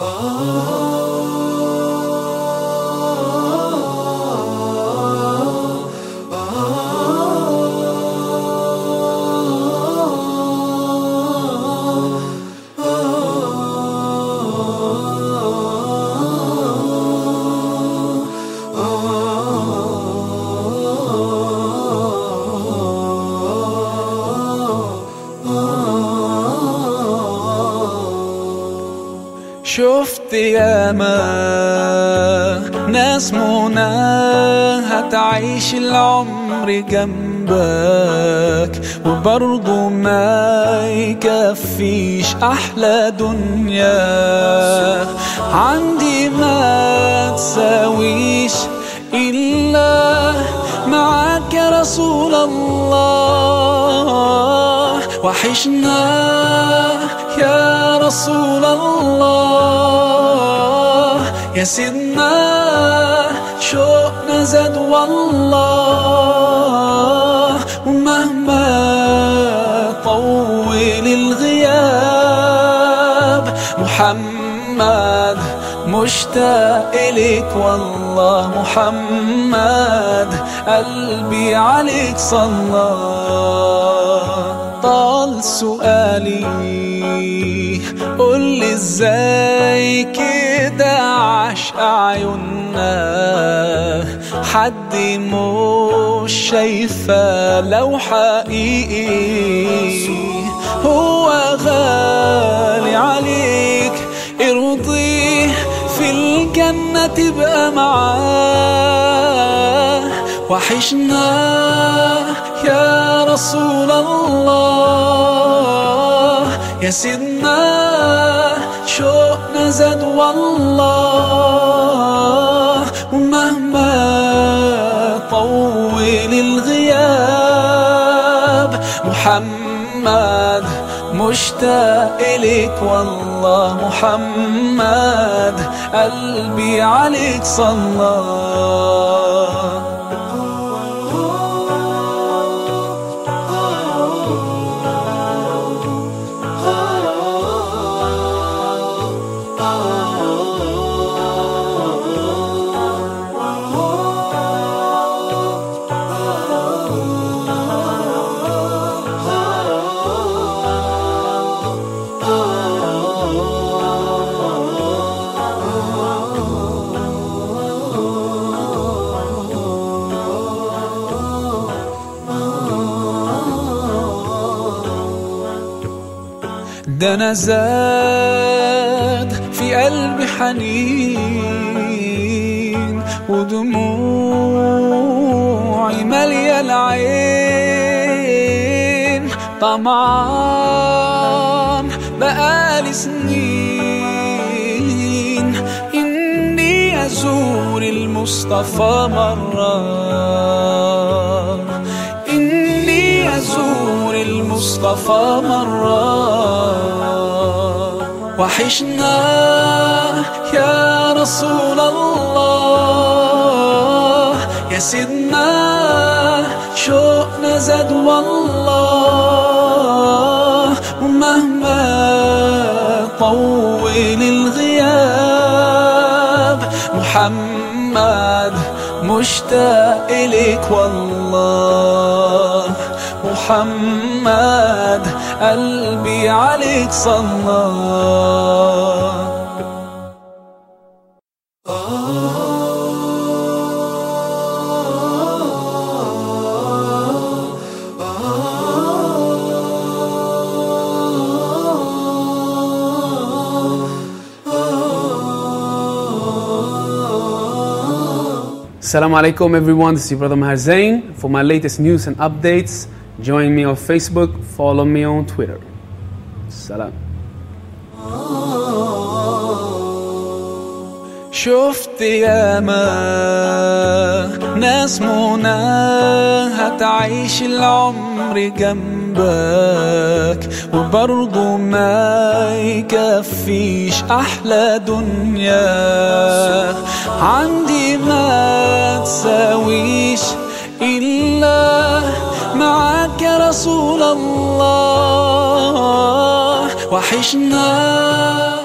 شفت ياما ناس منى هتعيش العمر جنبك وبرضه ما يكفيش احلى دنيا عندي ما تساويش الا معاك يا رسول الله وحشنا يا رسول الله يا سيدنا شوقنا زاد والله ومهما طول الغياب محمد مشتاق إليك والله محمد قلبي عليك صلى طال سؤالي قول لي ازاي كده عاش عيوننا حد مش شايفه لو حقيقي هو غالي عليك ارضيه في الجنة تبقى معاه وحشنا يا رسول الله يا سيدنا شوقنا زاد والله ومهما طول الغياب محمد مشتاق إليك والله محمد قلبي عليك صلى ده انا زاد في قلبي حنين ودموعي مالية العين طمعان بقالي سنين إني أزور المصطفى مرة إني أزور المصطفى مرة وحشنا يا رسول الله يا سيدنا شوقنا زاد والله ومهما طول الغياب محمد مشتاق إليك والله محمد قلبي عليك صلى Assalamu alaikum everyone, this is your brother Maher Zain. For my latest news and updates, join me on Facebook, follow me on Twitter. Salam. شفت ياما ناس منى هتعيش العمر جنبك وبرضه ما يكفيش احلى دنيا عندي ما تساويش الا معاك يا رسول الله وحشنا